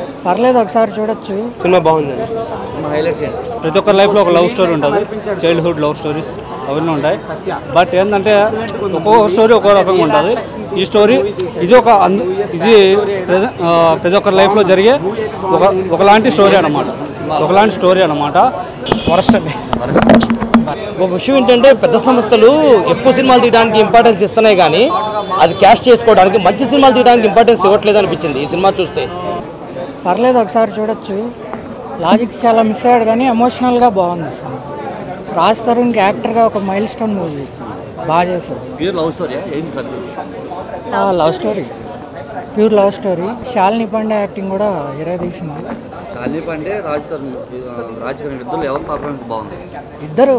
పర్లేదు ఒకసారి చూడొచ్చు సినిమా బాగుందండి ప్రతి ఒక్కరి లైఫ్లో ఒక లవ్ స్టోరీ ఉంటుంది చైల్డ్హుడ్ లవ్ స్టోరీస్ అవన్నీ ఉంటాయి బట్ ఏంటంటే ఒక్కొక్క స్టోరీ ఒక్కో రకంగా ఉంటుంది ఈ స్టోరీ ఇది ఒక అంద- ఇది ప్రజ- ఆ, ప్రతి ఒక్కరి లైఫ్లో జరిగే ఒక ఒకలాంటి స్టోరీ అన్నమాట ఒకలాంటి స్టోరీ అన్నమాట వరస్ట్ అండి ఒక విషయం ఏంటంటే పెద్ద సంస్థలు ఎక్కువ సినిమాలు తీయడానికి ఇంపార్టెన్స్ ఇస్తున్నాయి కానీ అది క్యాష్ చేసుకోవడానికి మంచి సినిమాలు తీయడానికి ఇంపార్టెన్స్ ఇవ్వట్లేదు అనిపించింది ఈ సినిమా చూస్తే పర్లేదు ఒకసారి చూడొచ్చు లాజిక్స్ చాలా మిస్ అయ్యాడు కానీ ఎమోషనల్గా బాగుంది సినిమా రాజ్ తరుణ్కి యాక్టర్గా ఒక మైల్ స్టోన్ మూవీ బాగా చేశాడు ప్యూర్ లవ్ స్టోరీ ఏంటి sir love story pure love story Shalini Pandey acting కూడా ఇరే తీసింది శాలిని పాండే రాజ్ తరుణ్ రాజ్ తరుణ్ ఇద్దరు ఎవరి పర్ఫార్మెన్స్ బాగుంది ఇద్దరు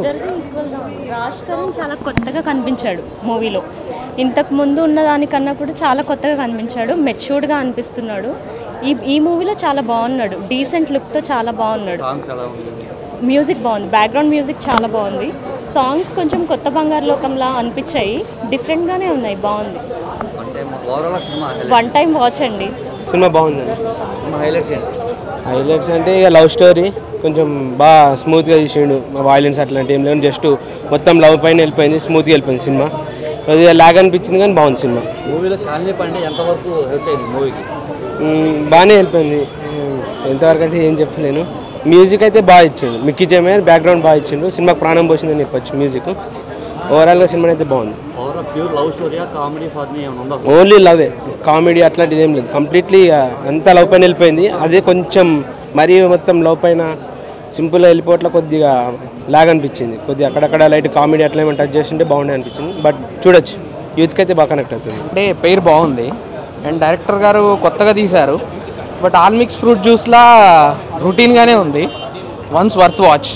రాజ్ తరుణ్ చాలా కొత్తగా కనిపించాడు మూవీలో ఇంతకు ముందు ఉన్న దానికన్నా కూడా చాలా కొత్తగా కనిపించాడు మెచ్యూర్డ్గా అనిపిస్తున్నాడు ఈ ఈ మూవీలో చాలా బాగున్నాడు డీసెంట్ లుక్తో చాలా బాగున్నాడు సాంగ్స్ ఎలా ఉంది మ్యూజిక్ బాగుంది బ్యాక్గ్రౌండ్ మ్యూజిక్ చాలా బాగుంది సాంగ్స్ కొంచెం కొత్త బంగారు లోకంలా అనిపించాయి డిఫరెంట్గానే ఉన్నాయి బాగుంది అంటే ఓవరాల్ సినిమా వన్ టైం వాచ్ అండి సినిమా బాగుందండి సినిమా హైలైట్స్ ఏంటి హైలైట్స్ అంటే ఇక లవ్ స్టోరీ కొంచెం బాగా స్మూత్గా తీసిండు వైలెన్స్ అట్లాంటి ఏం లేదు జస్ట్ మొత్తం లవ్ పైన వెళ్ళిపోయింది స్మూత్గా వెళ్ళిపోయింది సినిమా కొద్దిగా లాగ్ అనిపించింది కానీ బాగుంది సినిమా మూవీలో శాలిని పాండే ఎంతవరకు హెల్ప్ అయింది మూవీకి మ్మ్, బాగానే వెళ్ళిపోయింది మ్మ్, ఎంతవరకు అంటే ఏం చెప్పలేను మ్యూజిక్ అయితే బాగా ఇచ్చిండు మిక్కీ జమే బ్యాక్గ్రౌండ్ బాగా ఇచ్చిండు సినిమాకి ప్రాణం పోసిందని చెప్పొచ్చు మ్యూజిక్ ఓవరాల్గా సినిమా అయితే బాగుంది ఓవరాల్ ప్యూర్ లవ్ స్టోరీయా కామెడీ ఫార్మీ ఏమైనా ఉందా ఓన్లీ లవే కామెడీ అట్లాంటిది ఏం లేదు కంప్లీట్లీ అంతా లవ్ పైన వెళ్ళిపోయింది అదే కొంచెం మరీ మొత్తం లవ్ పైన సింపుల్గా వెళ్ళిపోవట్ల కొద్దిగా లాగ్ అనిపించింది కొద్దిగా అక్కడక్కడ లైట్ కామెడీ అట్లా ఏమైనా టచ్ చేస్తుంటే బాగుండే అనిపించింది బట్ చూడొచ్చు యూత్కి అయితే బాగా కనెక్ట్ అవుతుంది అంటే పేరు బాగుంది అండ్ డైరెక్టర్ గారు కొత్తగా తీశారు బట్ ఆల్ మిక్స్ ఫ్రూట్ జ్యూస్లా రొటీన్గానే ఉంది once worth watch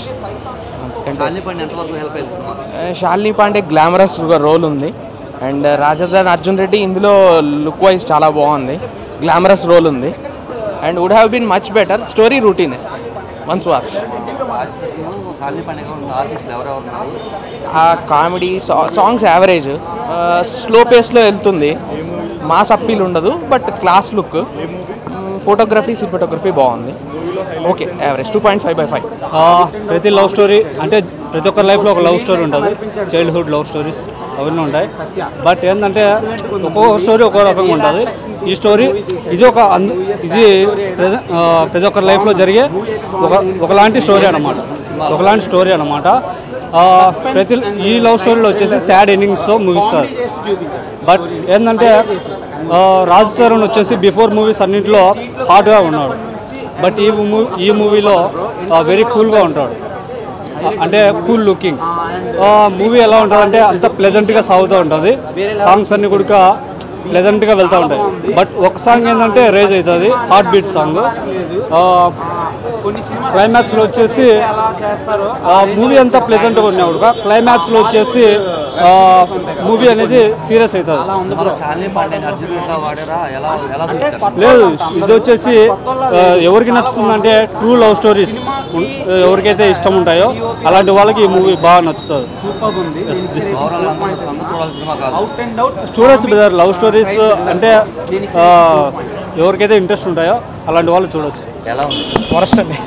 Shalini Pandey ఎంతవరకు హెల్ప్ అయింది సినిమా షాలిని పాండే గ్లామరస్ రోల్ ఉంది అండ్ రాజధాని అర్జున్ రెడ్డి ఇందులో లుక్ వైజ్ చాలా బాగుంది గ్లామరస్ రోల్ ఉంది and would have been much better story routine once watch Raj Tarun Shalini Pandey ఉన్న ఆర్టిస్టులు ఎవరెవరు ఉన్నారు ఆ కామెడీ సాంగ్స్ యావరేజ్ స్లో పేస్లో వెళ్తుంది మాస్ అప్పీల్ ఉండదు but class look photography cinematography బాగుంది okay average two point five by five ఆ, ప్రతి లవ్ స్టోరీ అంటే ప్రతి ఒక్కరి లైఫ్లో ఒక లవ్ స్టోరీ ఉంటుంది చైల్డ్హుడ్ లవ్ స్టోరీస్ అవన్నీ ఉంటాయి బట్ ఏంటంటే ఒక్కొక్క స్టోరీ ఒక్కో రకంగా ఉంటుంది ఈ స్టోరీ ఇది ఒక అంద- ఇది ప్రజ- ఆ, ప్రతి ఒక్కరి లైఫ్లో జరిగే ఒక ఒకలాంటి స్టోరీ అన్నమాట ఒకలాంటి స్టోరీ అన్నమాట ఆ, ప్రతి ఈ లవ్ స్టోరీలో వచ్చేసి సాడ్ ఎండింగ్స్తో ముగిస్తారు బట్ ఏంటంటే ఆ, రాజ్ తరుణ్ వచ్చేసి బిఫోర్ మూవీస్ అన్నింటిలో హాట్గా ఉన్నాడు బట్ ఈ మూవీ ఈ మూవీలో వెరీ కూల్గా ఉంటాడు ఆ, అంటే కూల్ లుకింగ్ మూవీ ఎలా ఉంటుంది అంటే అంత ప్లెజెంట్గా సాగుతూ ఉంటుంది సాంగ్స్ అన్ని కూడా ప్లెజెంట్గా వెళ్తూ ఉంటాయి బట్ ఒక సాంగ్ ఏంటంటే రేజ్ అవుతుంది హార్ట్ బీట్ సాంగ్ క్లైమాక్స్లో వచ్చేసి మూవీ అంతా ప్లెజెంట్గా ఉన్నప్పుడు క్లైమాక్స్లో వచ్చేసి మూవీ అనేది సీరియస్ అవుతుంది మన శాలిని పాండే అర్జున్ రెడ్డి వాడారా ఎలా ఎలా చూస్తారు లేదు ఇది వచ్చేసి ఆ, ఎవరికి నచ్చుతుందంటే ట్రూ లవ్ స్టోరీస్ ఎవరికైతే ఇష్టం ఉంటాయో అలాంటి వాళ్ళకి ఈ మూవీ బాగా నచ్చుతుంది Yes, this is- ఓవరాల్ అందరూ అందరూ చూడాల్సిన సినిమా కాదు చూడొచ్చు బ్రదర్ లవ్ స్టోరీస్ అంటే ఆ, ఎవరికైతే ఇంట్రెస్ట్ ఉంటాయో అలాంటి వాళ్ళు చూడొచ్చు ఎలా ఉంది వరస్ట్ అండి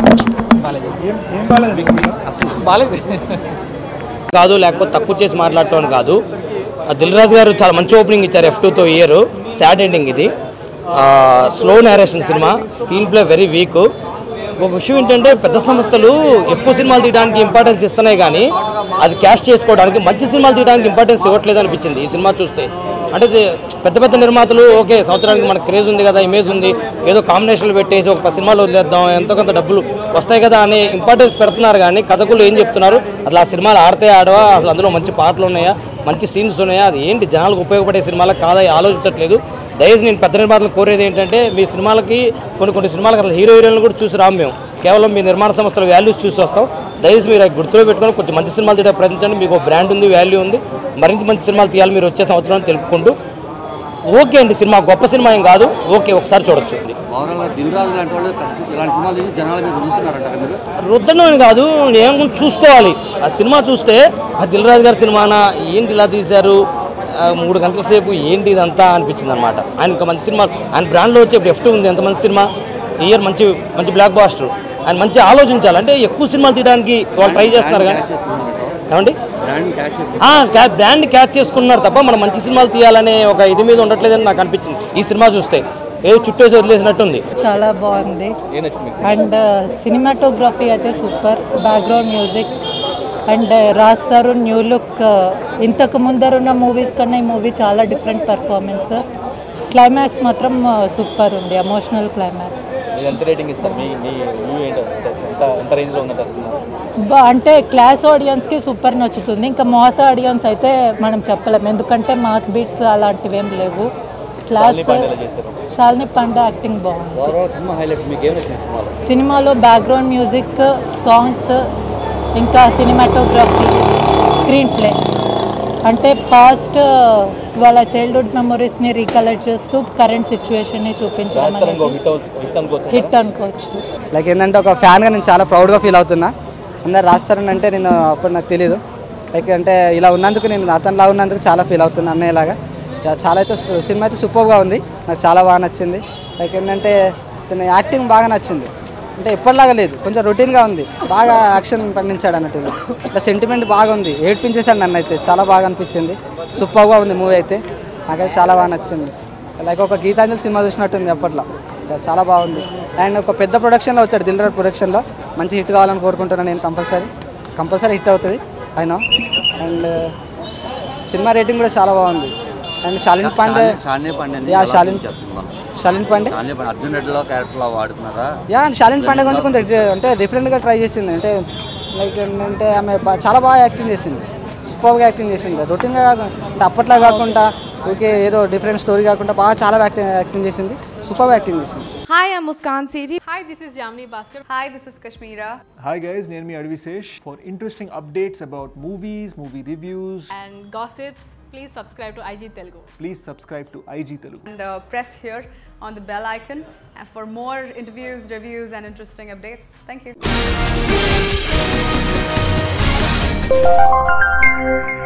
బాలేదు కాదు లేకపోతే తక్కువ చేసి మాట్లాడటం కాదు ఆ దిల్ రాజు గారు చాలా మంచి ఓపెనింగ్ ఇచ్చారు ఎఫ్ టూతో ఇయర్ సాడ్ ఎండింగ్ ఇది స్లో నేరేషన్ సినిమా స్క్రీన్ ప్లే వెరీ వీక్ ఒక విషయం ఏంటంటే పెద్ద సంస్థలు ఎక్కువ సినిమాలు తీయడానికి ఇంపార్టెన్స్ ఇస్తున్నాయి కానీ అది క్యాష్ చేసుకోవడానికి మంచి సినిమాలు తీయడానికి ఇంపార్టెన్స్ ఇవ్వట్లేదు అనిపించింది ఈ సినిమా చూస్తే అంటే ఇది పెద్ద పెద్ద నిర్మాతలు ఓకే సంవత్సరానికి మనకు క్రేజ్ ఉంది కదా ఇమేజ్ ఉంది ఏదో కాంబినేషన్లు పెట్టేసి ఒక పది సినిమాలు వదిలేద్దాం ఎంతో కొంత డబ్బులు వస్తాయి కదా అనే ఇంపార్టెన్స్ పెడుతున్నారు కానీ కథకులు ఏం చెప్తున్నారు అసలు ఆ సినిమాలు ఆడితే ఆడవా అసలు అందులో మంచి పాటలు ఉన్నాయా మంచి సీన్స్ ఉన్నాయా అది ఏంటి జనాలకు ఉపయోగపడే సినిమాలకు కాదా ఆలోచించట్లేదు దయచేసి నేను పెద్ద నిర్మాతలు కోరేది ఏంటంటే మీ సినిమాలకి కొన్ని కొన్ని సినిమాలకు అసలు హీరో హీరోయిన్లు కూడా చూసి రాము మేము కేవలం మీ నిర్మాణ సంస్థల వాల్యూస్ చూసి వస్తాం దయచేసి మీరు అవి గుర్తులో పెట్టుకొని కొంచెం మంచి సినిమాలు తీయడానికి ప్రయత్నించండి మీకు బ్రాండ్ ఉంది వాల్యూ ఉంది మరింత మంచి సినిమాలు తీయాలి మీరు వచ్చే సంవత్సరం అని తెలుపుకుంటూ ఓకే అండి సినిమా గొప్ప సినిమా ఏం కాదు ఓకే ఒకసారి చూడొచ్చు ఓవరాల్ దిల్రాజు లాంటి వాళ్ళు ఖచ్చితంగా ఇలాంటి సినిమాలు తీసి జనాలు మీరు రుద్దుతున్నారంటారా మీరు రుద్దడం అని కాదు నేను చూసుకోవాలి ఆ సినిమా చూస్తే ఆ దిల్ రాజు గారి సినిమానా ఏంటి ఇలా తీశారు ఆ, మూడు గంటల సేపు ఏంటి ఇదంతా అనిపించింది అనమాట ఆయన ఇంకా మంచి సినిమా ఆయన బ్రాండ్లో వచ్చే ఇప్పుడు ఎఫ్ ఉంది ఎంత మంచి సినిమా ఈ ఇయర్ మంచి మంచి బ్లాక్ బాస్టర్ ఆయన మంచి ఆలోచించాలి అంటే ఎక్కువ సినిమాలు తీయడానికి వాళ్ళు ట్రై చేస్తున్నారు కానీ ఏమండి బ్రాండ్ క్యాచ్ ఆ, క్యా బ్రాండ్ క్యాచ్ చేసుకున్నారు తప్ప మనం మంచి సినిమాలు తీయాలనే ఒక ఇది మీద ఉండట్లేదని నాకు అనిపించింది ఈ సినిమా చూస్తే ఏదో చుట్టేసి వదిలేసినట్టుంది చాలా బాగుంది అండ్ సినిమాటోగ్రఫీ అయితే సూపర్ బ్యాక్గ్రౌండ్ మ్యూజిక్ అండ్ రాస్తారు న్యూ లుక్ ఇంతకు ముందరున్న మూవీస్ కన్నా ఈ మూవీ చాలా డిఫరెంట్ పర్ఫార్మెన్స్ క్లైమాక్స్ మాత్రం సూపర్ ఉంది ఎమోషనల్ క్లైమాక్స్ ఎంత రేటింగ్ ఇస్తారు మీ మీ వ్యూ ఏంటో ఎంత ఎంత రేంజ్లో ఉన్నట్టు బా- అంటే క్లాస్ ఆడియన్స్కి సూపర్ నచ్చుతుంది ఇంకా మాస్ ఆడియన్స్ అయితే మనం చెప్పలేము ఎందుకంటే మాస్ బీట్స్ అలాంటివి ఏం లేవు క్లాస్ షాలిని పాండే యాక్టింగ్ బాగుంది ఓవరాల్ సినిమా హైలైట్ మీకు ఏం నచ్చింది సినిమాలో సినిమాలో బ్యాక్గ్రౌండ్ మ్యూజిక్ సాంగ్స్ ఇంకా సినిమాటోగ్రఫీ స్క్రీన్ ప్లే అంటే పాస్ట్ వాళ్ళ చైల్డ్హుడ్ మెమొరీస్ని రీకలెక్ట్ చేస్తూ కరెంట్ సిచ్యువేషన్ని చూపించడం అనేది హిట్ హిట్ అనుకోవచ్చు హిట్ అనుకోవచ్చు లైక్ ఏంటంటే ఒక ఫ్యాన్గా నేను చాలా ప్రౌడ్గా ఫీల్ అవుతున్నా అందరు రాస్తారని అంటే నేను అప్పుడు నాకు తెలియదు లైక్ అంటే ఇలా ఉన్నందుకు నేను అతనిలా ఉన్నందుకు చాలా ఫీల్ అవుతున్నా అన్నయ్యలాగా చా- చాలా అయితే సు- సినిమా అయితే సూపర్గా ఉంది నాకు చాలా బాగా నచ్చింది లైక్ ఏంటంటే ఇతని యాక్టింగ్ బాగా నచ్చింది అంటే ఎప్పటిలాగా లేదు కొంచెం రొటీన్గా ఉంది బాగా యాక్షన్ పండించాడు అన్నట్టు ఇట్లా సెంటిమెంట్ బాగా ఉంది ఏడ్పించేశాడు నన్ను అయితే చాలా బాగా అనిపించింది సూపర్గా ఉంది మూవీ అయితే నాకైతే చాలా బాగా నచ్చింది లైక్ ఒక గీతాంజలి సినిమా చూసినట్టుంది అప్పట్లో చాలా బాగుంది అండ్ ఒక పెద్ద ప్రొడక్షన్లో వచ్చాడు దిల్ రాజు ప్రొడక్షన్లో మంచి హిట్ కావాలని కోరుకుంటున్నాను నేను కంపల్సరీ కంపల్సరీ హిట్ అవుతుంది అయినా అండ్ సినిమా రేటింగ్ కూడా చాలా బాగుంది అండ్ శాలిన్ పాండే షాన్య పాండే యా శాలిన్ శాలిన్ పాండే షాన్య పాండే అర్జున్ రెడ్డిలో క్యారెక్టర్లో వాడుతున్నారా యా అండ్ శాలిన్ పాండే కొంచెం కొంచెం డి- అంటే డిఫరెంట్గా ట్రై చేసింది అంటే లైక్ ఏంటంటే ఆమె బా- చాలా బాగా యాక్టింగ్ చేసింది సూపర్గా యాక్టింగ్ చేసింది రొటీన్గా కాకుండా అంటే అప్పట్లో కాకుండా ఓకే ఏదో డిఫరెంట్ స్టోరీ కాకుండా బాగా చాలా యాక్టింగ్ యాక్టింగ్ చేసింది సూపర్ యాక్టింగ్ చేసింది Hi, I'm Muskan Sethi. Hi, this is Jamni Bhaskar. Hi, this is Kashmira. Hi guys, name me Advisesh. For interesting updates about movies, movie reviews, And gossips, please subscribe to IG Telugu. please subscribe to IG Telugu. And uh, press here on the bell icon uh, for more interviews, reviews, and interesting updates. Thank you.